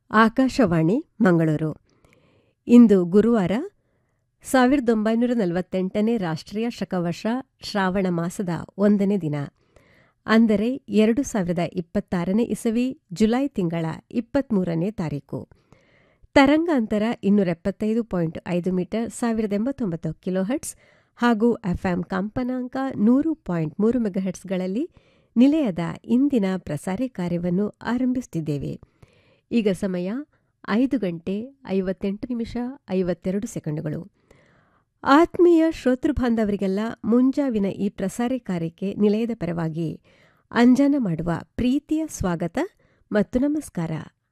ಆಕಾಶವಾಣಿ ಮಂಗಳೂರು ಇಂದು ಗುರುವಾರ ಸಾವಿರದ ಒಂಬೈನೂರ ನಲವತ್ತೆಂಟನೇ ರಾಷ್ಟ್ರೀಯ ಶಕವರ್ಷ ಶ್ರಾವಣ ಮಾಸದ ಒಂದನೇ ದಿನ ಅಂದರೆ ಎರಡು ಸಾವಿರದ ಇಪ್ಪತ್ತಾರನೇ ಇಸವಿ ಜುಲೈ ತಿಂಗಳ ಇಪ್ಪತ್ಮೂರನೇ ತಾರೀಕು ತರಂಗಾಂತರ ಇನ್ನೂರ ಎಪ್ಪತ್ತೈದು ಪಾಯಿಂಟ್ ಐದು ಮೀಟರ್ ಸಾವಿರದ ಎಂಬತ್ತೊಂಬತ್ತು ಕಿಲೋಹರ್ಟ್ಸ್ ಹಾಗೂ ಎಫ್ಎಂ ಕಂಪನಾಂಕ ನೂರು ಪಾಯಿಂಟ್ ಮೂರು ಮೆಗಾಹೆಟ್ಸ್ಗಳಲ್ಲಿ ನಿಲಯದ ಇಂದಿನ ಪ್ರಸಾರ ಕಾರ್ಯವನ್ನು ಆರಂಭಿಸುತ್ತಿದ್ದೇವೆ ಈಗ ಸಮಯ ಐದು ಗಂಟೆ ಐವತ್ತೆಂಟು ನಿಮಿಷ ಐವತ್ತೆರಡು ಸೆಕೆಂಡುಗಳು ಆತ್ಮೀಯ ಶ್ರೋತೃಬಾಂಧವರಿಗೆಲ್ಲ ಮುಂಜಾವಿನ ಈ ಪ್ರಸಾರ ಕಾರ್ಯಕ್ಕೆ ನಿಲಯದ ಪರವಾಗಿ ಅಂಜನ ಮಾಡುವ ಪ್ರೀತಿಯ ಸ್ವಾಗತ ಮತ್ತು ನಮಸ್ಕಾರ